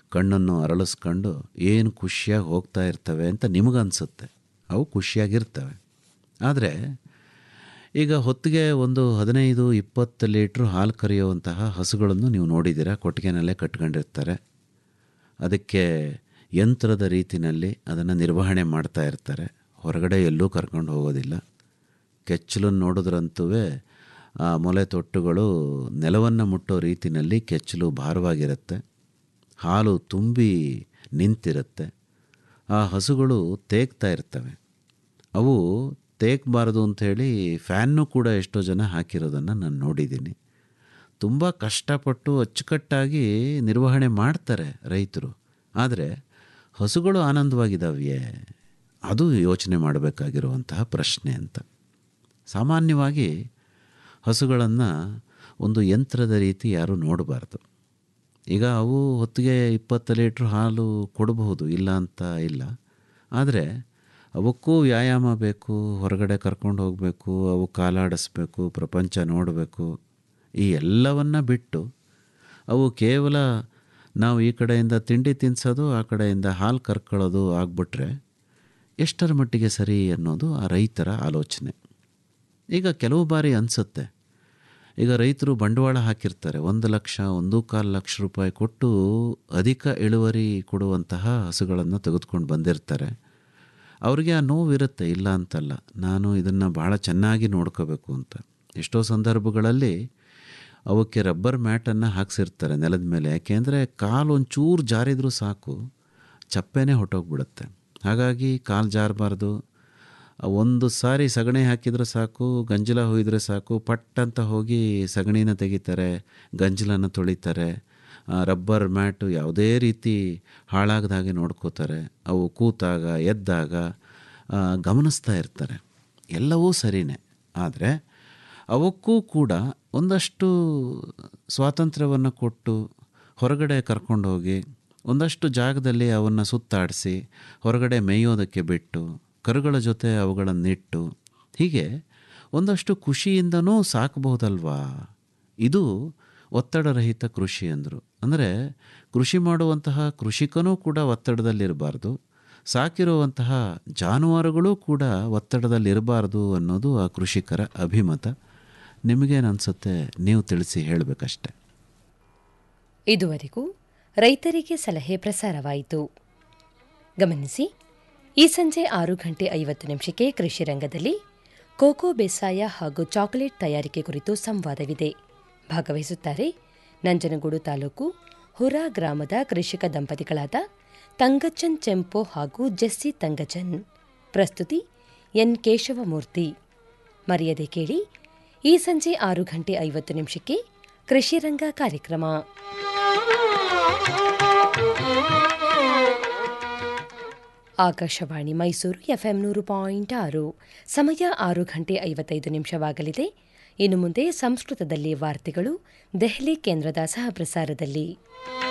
ಕಣ್ಣನ್ನು ಅರಳಿಸ್ಕೊಂಡು ಏನು ಖುಷಿಯಾಗಿ ಹೋಗ್ತಾ ಇರ್ತವೆ ಅಂತ ನಿಮಗನ್ಸುತ್ತೆ ಅವು ಖುಷಿಯಾಗಿರ್ತವೆ ಆದರೆ ಈಗ ಹೊತ್ತಿಗೆ ಒಂದು ಹದಿನೈದು ಇಪ್ಪತ್ತು ಲೀಟ್ರ್ ಹಾಲು ಕರೆಯುವಂತಹ ಹಸುಗಳನ್ನು ನೀವು ನೋಡಿದ್ದೀರಾ ಕೊಟ್ಟಿಗೆನಲ್ಲೇ ಕಟ್ಕೊಂಡಿರ್ತಾರೆ ಅದಕ್ಕೆ ಯಂತ್ರದ ರೀತಿಯಲ್ಲಿ ಅದನ್ನು ನಿರ್ವಹಣೆ ಮಾಡ್ತಾ ಇರ್ತಾರೆ ಹೊರಗಡೆ ಎಲ್ಲೂ ಕರ್ಕೊಂಡು ಹೋಗೋದಿಲ್ಲ ಕೆಚ್ಚಲನ್ನು ನೋಡಿದ್ರಂತೂ ಆ ಮೊಲೆ ತೊಟ್ಟುಗಳು ನೆಲವನ್ನು ಮುಟ್ಟೋ ರೀತಿಯಲ್ಲಿ ಕೆಚ್ಚಲು ಭಾರವಾಗಿರುತ್ತೆ ಹಾಲು ತುಂಬಿ ನಿಂತಿರುತ್ತೆ ಆ ಹಸುಗಳು ತೇಗ್ತಾ ಇರ್ತವೆ ಅವು ತೇಗಬಾರ್ದು ಅಂಥೇಳಿ ಫ್ಯಾನ್ನು ಕೂಡ ಎಷ್ಟೋ ಜನ ಹಾಕಿರೋದನ್ನು ನಾನು ನೋಡಿದ್ದೀನಿ ತುಂಬ ಕಷ್ಟಪಟ್ಟು ಅಚ್ಚುಕಟ್ಟಾಗಿ ನಿರ್ವಹಣೆ ಮಾಡ್ತಾರೆ ರೈತರು ಆದರೆ ಹಸುಗಳು ಆನಂದವಾಗಿದ್ದಾವೆಯೇ ಅದು ಯೋಚನೆ ಮಾಡಬೇಕಾಗಿರುವಂತಹ ಪ್ರಶ್ನೆ ಅಂತ ಸಾಮಾನ್ಯವಾಗಿ ಹಸುಗಳನ್ನು ಒಂದು ಯಂತ್ರದ ರೀತಿ ಯಾರೂ ನೋಡಬಾರ್ದು ಈಗ ಅವು ಹೊತ್ತಿಗೆ ಇಪ್ಪತ್ತು ಲೀಟ್ರ್ ಹಾಲು ಕೊಡಬಹುದು ಇಲ್ಲ ಅಂತ ಇಲ್ಲ ಆದರೆ ಅವಕ್ಕೂ ವ್ಯಾಯಾಮ ಬೇಕು ಹೊರಗಡೆ ಕರ್ಕೊಂಡು ಹೋಗಬೇಕು ಅವು ಕಾಲಾಡಿಸ್ಬೇಕು ಪ್ರಪಂಚ ನೋಡಬೇಕು ಈ ಎಲ್ಲವನ್ನ ಬಿಟ್ಟು ಅವು ಕೇವಲ ನಾವು ಈ ಕಡೆಯಿಂದ ತಿಂಡಿ ತಿನ್ನಿಸೋದು ಆ ಕಡೆಯಿಂದ ಹಾಲು ಕರ್ಕೊಳ್ಳೋದು ಆಗ್ಬಿಟ್ರೆ ಎಷ್ಟರ ಮಟ್ಟಿಗೆ ಸರಿ ಅನ್ನೋದು ಆ ರೈತರ ಆಲೋಚನೆ ಈಗ ಕೆಲವು ಬಾರಿ ಅನಿಸುತ್ತೆ ಈಗ ರೈತರು ಬಂಡವಾಳ ಹಾಕಿರ್ತಾರೆ ಒಂದು ಲಕ್ಷ ಒಂದು ಕಾಲು ಲಕ್ಷ ರೂಪಾಯಿ ಕೊಟ್ಟು ಅಧಿಕ ಇಳುವರಿ ಕೊಡುವಂತಹ ಹಸುಗಳನ್ನು ತೆಗೆದುಕೊಂಡು ಬಂದಿರ್ತಾರೆ ಅವ್ರಿಗೆ ಆ ನೋವಿರುತ್ತೆ ಇಲ್ಲ ಅಂತಲ್ಲ ನಾನು ಇದನ್ನು ಭಾಳ ಚೆನ್ನಾಗಿ ನೋಡ್ಕೋಬೇಕು ಅಂತ ಎಷ್ಟೋ ಸಂದರ್ಭಗಳಲ್ಲಿ ಅವಕ್ಕೆ ರಬ್ಬರ್ ಮ್ಯಾಟನ್ನು ಹಾಕ್ಸಿರ್ತಾರೆ ನೆಲದ ಮೇಲೆ ಯಾಕೆಂದರೆ ಕಾಲು ಒಂಚೂರು ಜಾರಿದರೂ ಸಾಕು ಚಪ್ಪೆನೇ ಹೊಟ್ಟೋಗ್ಬಿಡುತ್ತೆ ಹಾಗಾಗಿ ಕಾಲು ಜಾರಬಾರ್ದು ಒಂದು ಸಾರಿ ಸಗಣಿ ಹಾಕಿದರೆ ಸಾಕು ಗಂಜಲ ಹೊಯ್ದರೆ ಸಾಕು ಪಟ್ ಅಂತ ಹೋಗಿ ಸಗಣಿನ ತೆಗಿತಾರೆ ಗಂಜಲನ್ನು ತೊಳಿತಾರೆ ರಬ್ಬರ್ ಮ್ಯಾಟು ಯಾವುದೇ ರೀತಿ ಹಾಳಾಗದ ಹಾಗೆ ನೋಡ್ಕೋತಾರೆ ಅವು ಕೂತಾಗ ಎದ್ದಾಗ ಗಮನಿಸ್ತಾ ಇರ್ತಾರೆ ಎಲ್ಲವೂ ಸರಿಯೇ ಆದರೆ ಅವಕ್ಕೂ ಕೂಡ ಒಂದಷ್ಟು ಸ್ವಾತಂತ್ರ್ಯವನ್ನು ಕೊಟ್ಟು ಹೊರಗಡೆ ಕರ್ಕೊಂಡೋಗಿ ಒಂದಷ್ಟು ಜಾಗದಲ್ಲಿ ಅವನ್ನು ಸುತ್ತಾಡಿಸಿ ಹೊರಗಡೆ ಮೇಯೋದಕ್ಕೆ ಬಿಟ್ಟು ಕರುಗಳ ಜೊತೆ ಅವುಗಳನ್ನಿಟ್ಟು ಹೀಗೆ ಒಂದಷ್ಟು ಖುಷಿಯಿಂದನೂ ಸಾಕಬಹುದಲ್ವಾ ಇದು ಒತ್ತಡರಹಿತ ಕೃಷಿ ಅಂದರು ಅಂದರೆ ಕೃಷಿ ಮಾಡುವಂತಹ ಕೃಷಿಕನೂ ಕೂಡ ಒತ್ತಡದಲ್ಲಿರಬಾರ್ದು ಸಾಕಿರುವಂತಹ ಜಾನುವಾರುಗಳೂ ಕೂಡ ಒತ್ತಡದಲ್ಲಿರಬಾರ್ದು ಅನ್ನೋದು ಆ ಕೃಷಿಕರ ಅಭಿಮತ ನಿಮಗೇನು ಅನಿಸುತ್ತೆ ನೀವು ತಿಳಿಸಿ ಹೇಳಬೇಕಷ್ಟೆ ಇದುವರೆಗೂ ರೈತರಿಗೆ ಸಲಹೆ ಪ್ರಸಾರವಾಯಿತು ಗಮನಿಸಿ ಈ ಸಂಜೆ ಆರು ಗಂಟೆ ಐವತ್ತು ನಿಮಿಷಕ್ಕೆ ಕೃಷಿ ರಂಗದಲ್ಲಿ ಕೋಕೋ ಬೇಸಾಯ ಹಾಗೂ ಚಾಕೊಲೇಟ್ ತಯಾರಿಕೆ ಕುರಿತು ಸಂವಾದವಿದೆ ಭಾಗವಹಿಸುತ್ತಾರೆ ನಂಜನಗೂಡು ತಾಲೂಕು ಹುರಾ ಗ್ರಾಮದ ಕೃಷಿಕ ದಂಪತಿಗಳಾದ ತಂಗಚನ್ ಚೆಂಪೋ ಹಾಗೂ ಜೆಸ್ಸಿ ತಂಗಚನ್ ಪ್ರಸ್ತುತಿ ಎನ್ ಕೇಶವಮೂರ್ತಿ ಮರೆಯದೆ ಕೇಳಿ ಈ ಸಂಜೆ ಆರು ಗಂಟೆ ಐವತ್ತು ನಿಮಿಷಕ್ಕೆ ಕೃಷಿರಂಗ ಕಾರ್ಯಕ್ರಮ ಆಕಾಶವಾಣಿ ಮೈಸೂರು ಎಫ್ಎಂ ನೂರು ಪಾಯಿಂಟ್ ಆರು ಸಮಯ ಆರು ಗಂಟೆ ಐವತ್ತೈದು ನಿಮಿಷವಾಗಲಿದೆ ಇನ್ನು ಮುಂದೆ ಸಂಸ್ಕೃತದಲ್ಲಿ ವಾರ್ತೆಗಳು ದೆಹಲಿ ಕೇಂದ್ರದ ಸಹಪ್ರಸಾರದಲ್ಲಿ